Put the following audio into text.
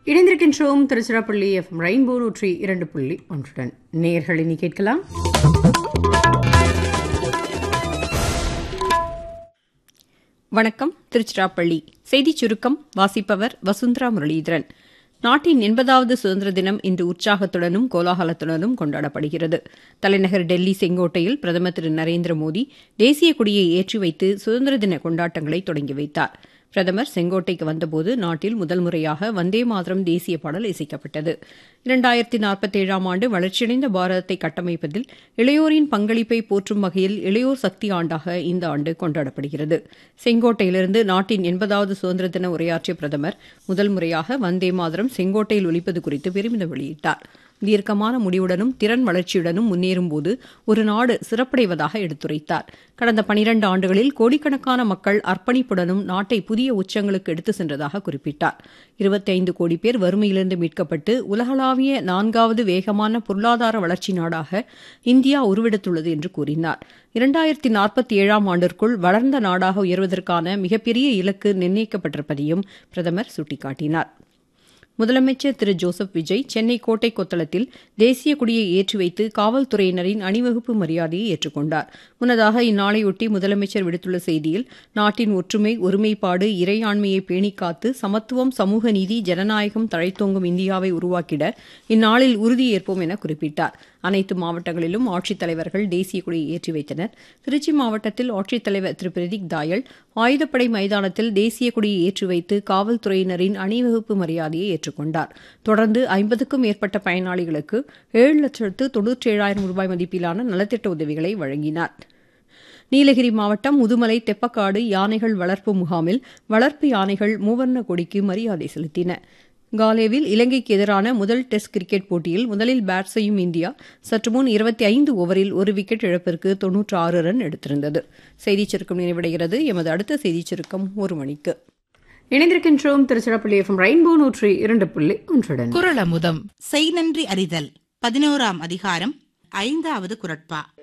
இணைந்திருக்கின்றோம் Tiruchirappalli FM rainbow நூற்றி இரண்டு புள்ளி ஒன்றுடன் நேர்கள் இனி கேட்கலாம் வணக்கம் திருச்சிராப்பள்ளி செய்திச் சுருக்கம் வாசிப்பவர் வசுந்தரா முரளீதரன் நாட்டின் எண்பதாவது சுதந்திர தினம் இன்று உற்சாகத்துடனும் கோலாகலத்துடனும் கொண்டாடப்படுகிறது தலைநகர் டெல்லி செங்கோட்டையில் பிரதமர் திரு நரேந்திர மோடி தேசிய கொடியை ஏற்றி வைத்து சுதந்திர தின கொண்டாட்டங்களை தொடங்கி வைத்தார் பிரதமர் செங்கோட்டைக்கு வந்தபோது நாட்டில் முதல் முறையாக வந்தே மாதரம் தேசிய பாடல் இசைக்கப்பட்டது இரண்டாயிரத்தி நாற்பத்தேழாம் ஆண்டு வளர்ச்சியடைந்த பாரதத்தை கட்டமைப்பதில் இளையோரின் பங்களிப்பை போற்றும் வகையில் இளையோர் சக்தி ஆண்டாக இந்த ஆண்டு கொண்டாடப்படுகிறது செங்கோட்டையிலிருந்து நாட்டின் எண்பதாவது சுதந்திர தின உரையாற்றிய பிரதமர் முதல் முறையாக வந்தே மாதரம் செங்கோட்டையில் ஒலிப்பது குறித்து பெருமிதம் வெளியிட்டார் தீர்க்கமான முடிவுடனும் திறன் வளர்ச்சியுடனும் முன்னேறும்போது ஒரு நாடு சிறப்படைவதாக எடுத்துரைத்தார் கடந்த பனிரண்டு ஆண்டுகளில் கோடிக்கணக்கான மக்கள் அர்ப்பணிப்புடனும் நாட்டை புதிய உச்சங்களுக்கு எடுத்து சென்றதாக குறிப்பிட்டார் இருபத்தைந்து கோடி பேர் வறுமையிலிருந்து மீட்கப்பட்டு உலகளாவிய நான்காவது வேகமான பொருளாதார வளர்ச்சி நாடாக இந்தியா உருவெடுத்துள்ளது என்று கூறினார் இரண்டாயிரத்தி நாற்பத்தி ஏழாம் ஆண்டிற்குள் வளர்ந்த நாடாக உயர்வதற்கான மிகப்பெரிய இலக்கு நிர்ணயிக்கப்பட்டிருப்பதையும் பிரதமர் சுட்டிக்காட்டினார் முதலமைச்சர் திரு ஜோசப் விஜய் சென்னை கோட்டை கொத்தளத்தில் தேசிய கொடியை ஏற்றி வைத்து காவல்துறையினரின் அணிவகுப்பு மரியாதையை ஏற்றுக்கொண்டார் முன்னதாக இந்நாளையொட்டி முதலமைச்சர் விடுத்துள்ள செய்தியில் நாட்டின் ஒற்றுமை ஒருமைப்பாடு இறையாண்மையை பேணிக் காத்து சமத்துவம் சமூக நீதி ஜனநாயகம் தழைத்தோங்கும் இந்தியாவை உருவாக்கிட இந்நாளில் உறுதியேற்போம் என குறிப்பிட்டார் அனைத்து மாவட்டங்களிலும் ஆட்சித்தலைவர்கள் தேசிய கொடியை ஏற்றி வைத்தனர் திருச்சி மாவட்டத்தில் ஆட்சித்தலைவர் திரு பிரதீக் தாயல் ஆயுதப்படை மைதானத்தில் தேசிய கொடியை ஏற்றி வைத்து காவல்துறையினரின் அணிவகுப்பு மரியாதையை ஏற்றுக்கொண்டார் தொடர்ந்து ஐம்பதுக்கும் மேற்பட்ட பயனாளிகளுக்கு ஏழு லட்சத்து தொன்னூற்றி ஏழாயிரம் ரூபாய் மதிப்பிலான நலத்திட்ட உதவிகளை வழங்கினார் நீலகிரி மாவட்டம் முதுமலை தெப்பக்காடு யானைகள் வளர்ப்பு முகாமில் வளர்ப்பு யானைகள் மூவர்ண கொடிக்கு மரியாதை செலுத்தின காலேவில் இலங்கைக்கு எதிரான முதல் டெஸ்ட் கிரிக்கெட் போட்டியில் முதலில் பேட் செய்யும் இந்தியா சற்று முன் இருபத்தி ஐந்து ஓவரில் ஒரு விக்கெட் இழப்பிற்கு தொன்னூற்று ஆறு ரன் எடுத்திருந்தது செய்திச் சுருக்கம் நிறைவடைகிறது எமது அடுத்த செய்திச் சுருக்கம் ஒரு மணிக்கு இணைந்திருக்கின்றோம் திருச்சிராப்பள்ளி எஃப்எம் ரெயின்போ நூற்றி இரண்டு புள்ளி ஒன்றுடன் குரலமுதம் செய் நன்றி அறிதல் பதினோராம் அதிகாரம் ஐந்தாவது குரட்பா